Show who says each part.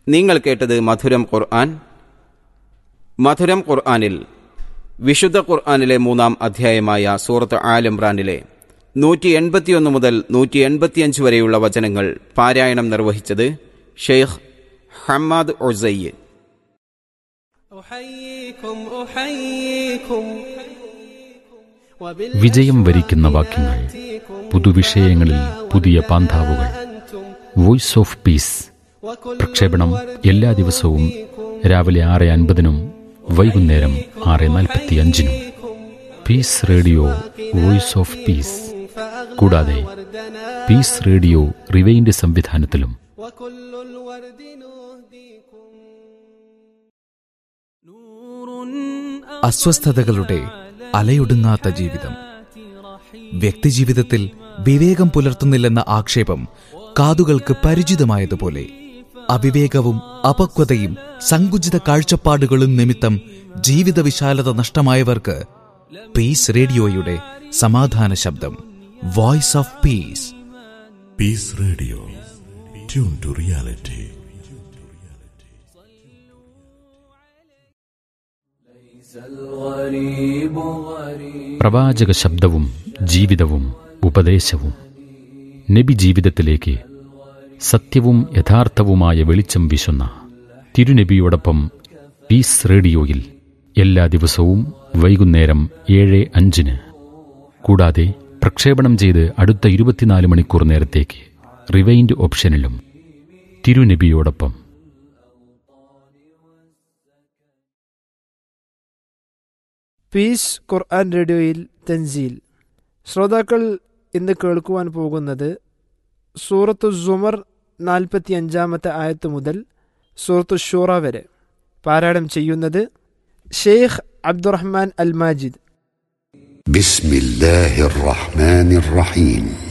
Speaker 1: നിങ്ങൾ കേട്ടത് മധുരം ഖുർആൻ മധുരം ഖുർആനിൽ വിശുദ്ധ ഖുർആനിലെ മൂന്നാം അധ്യായമായ സൂറത്ത് ആലിമ്രാനിലെ നൂറ്റി എൺപത്തിയൊന്ന് മുതൽ നൂറ്റി എൺപത്തിയഞ്ച് വരെയുള്ള വചനങ്ങൾ പാരായണം നിർവഹിച്ചത് ഷെയ്ഖ് ഹമ്മാദ് ഒസയ്യ്
Speaker 2: أحييكم أحييكم
Speaker 3: വിജയം വരിക്കുന്ന വാക്യങ്ങൾ പുതുവിഷയങ്ങളിൽ പുതിയ പാന്താവുകൾ വോയിസ് ഓഫ് പീസ് പ്രക്ഷേപണം എല്ലാ ദിവസവും രാവിലെ ആറ് അൻപതിനും വൈകുന്നേരം ആറ് നാൽപ്പത്തി അഞ്ചിനും peace radio voice of peace കൂടാതെ പീസ് റേഡിയോ റിവൈൻഡ് സംവിധാനത്തിലും
Speaker 2: وكل الورد نهديكم
Speaker 4: അസ്വസ്ഥതകളുടെ അലയൊടുങ്ങാത്ത ജീവിതം വ്യക്തിജീവിതത്തിൽ വിവേകം പുലർത്തുന്നില്ലെന്ന ആക്ഷേപം കാതുകൾക്ക് പരിചിതമായതുപോലെ അവിവേകവും അപക്വതയും സങ്കുചിത കാഴ്ചപ്പാടുകളും നിമിത്തം ജീവിത വിശാലത നഷ്ടമായവർക്ക് പീസ് റേഡിയോയുടെ സമാധാന ശബ്ദം voice of peace
Speaker 5: Peace Radio. Tune to reality.
Speaker 3: പ്രവാചക ശബ്ദവും ജീവിതവും ഉപദേശവും നബി ജീവിതത്തിലേക്ക് സത്യവും യഥാർത്ഥവുമായ വെളിച്ചം വീശുന്ന തിരുനബിയോടൊപ്പം പീസ് റേഡിയോയിൽ എല്ലാ ദിവസവും വൈകുന്നേരം ഏഴ് അഞ്ചിന് കൂടാതെ പ്രക്ഷേപണം ചെയ്ത് അടുത്ത ഇരുപത്തിനാല് മണിക്കൂർ നേരത്തേക്ക് റിവൈൻഡ് ഓപ്ഷനിലും തിരുനബിയോടൊപ്പം
Speaker 6: പീസ് ഖുർആൻ റേഡിയോയിൽ തൻസീൽ ശ്രോതാക്കൾ ഇന്ന് കേൾക്കുവാൻ പോകുന്നത് സൂറത്തു സുമർ നാൽപ്പത്തി അഞ്ചാമത്തെ ആയത്ത് മുതൽ സൂറത്തു ഷൂറ വരെ പാരായണം ചെയ്യുന്നത് ഷെയ്ഖ് അബ്ദുറഹ്മാൻ അൽ മാജിദ്
Speaker 7: بسم الله الرحمن الرحيم